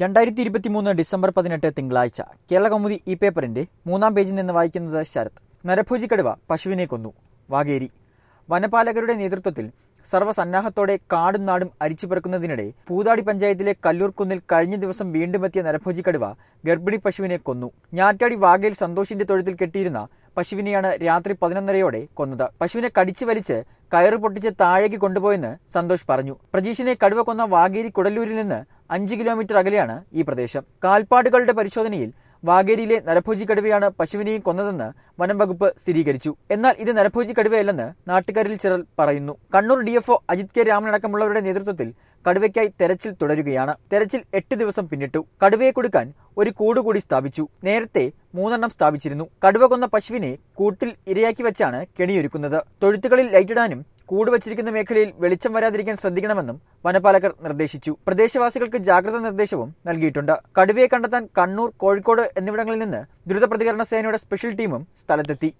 രണ്ടായിരത്തി ഇരുപത്തിമൂന്ന് ഡിസംബർ പതിനെട്ട് തിങ്കളാഴ്ച കേരള കൗമുദി ഈ പേപ്പറിന്റെ മൂന്നാം പേജിൽ നിന്ന് വായിക്കുന്നത് ശരത് നരഭോജി കടുവ പശുവിനെ കൊന്നു വാഗേരി വനപാലകരുടെ നേതൃത്വത്തിൽ സർവ്വസന്നാഹത്തോടെ കാടും നാടും അരിച്ചുപെറുക്കുന്നതിനിടെ പൂതാടി പഞ്ചായത്തിലെ കല്ലൂർക്കുന്നിൽ കഴിഞ്ഞ ദിവസം വീണ്ടുമെത്തിയ നരഭോജി കടുവ ഗർഭിണി പശുവിനെ കൊന്നു ഞാറ്റാടി വാഗയിൽ സന്തോഷിന്റെ തൊഴുത്തിൽ കെട്ടിയിരുന്ന പശുവിനെയാണ് രാത്രി പതിനൊന്നരയോടെ കൊന്നത് പശുവിനെ കടിച്ചു വലിച്ച് കയറ് പൊട്ടിച്ച് താഴേക്ക് കൊണ്ടുപോയെന്ന് സന്തോഷ് പറഞ്ഞു പ്രജീഷിനെ കടുവ കൊന്ന വാഗേരി കുടല്ലൂരിൽ നിന്ന് അഞ്ച് കിലോമീറ്റർ അകലെയാണ് ഈ പ്രദേശം കാൽപ്പാടുകളുടെ പരിശോധനയിൽ വാഗേരിയിലെ നരഭോജി കടുവയാണ് പശുവിനെയും കൊന്നതെന്ന് വനം വകുപ്പ് സ്ഥിരീകരിച്ചു എന്നാൽ ഇത് നരഭോജി കടുവയല്ലെന്ന് നാട്ടുകാരിൽ ചിലർ പറയുന്നു കണ്ണൂർ ഡിഎഫ്ഒ അജിത് കെ രാമനടക്കമുള്ളവരുടെ നേതൃത്വത്തിൽ കടുവയ്ക്കായി തെരച്ചിൽ തുടരുകയാണ് തെരച്ചിൽ എട്ട് ദിവസം പിന്നിട്ടു കടുവയെ കൊടുക്കാൻ ഒരു കൂട് കൂടി സ്ഥാപിച്ചു നേരത്തെ മൂന്നെണ്ണം സ്ഥാപിച്ചിരുന്നു കടുവ കൊന്ന പശുവിനെ കൂട്ടിൽ ഇരയാക്കി വെച്ചാണ് കെണിയൊരുക്കുന്നത് തൊഴുത്തുകളിൽ ലൈറ്റിടാനും കൂട് വച്ചിരിക്കുന്ന മേഖലയിൽ വെളിച്ചം വരാതിരിക്കാൻ ശ്രദ്ധിക്കണമെന്നും വനപാലകർ നിർദ്ദേശിച്ചു പ്രദേശവാസികൾക്ക് ജാഗ്രതാ നിർദ്ദേശവും നൽകിയിട്ടുണ്ട് കടുവയെ കണ്ടെത്താൻ കണ്ണൂർ കോഴിക്കോട് എന്നിവിടങ്ങളിൽ നിന്ന് ദ്രുത പ്രതികരണ സേനയുടെ സ്പെഷ്യൽ ടീമും സ്ഥലത്തെത്തി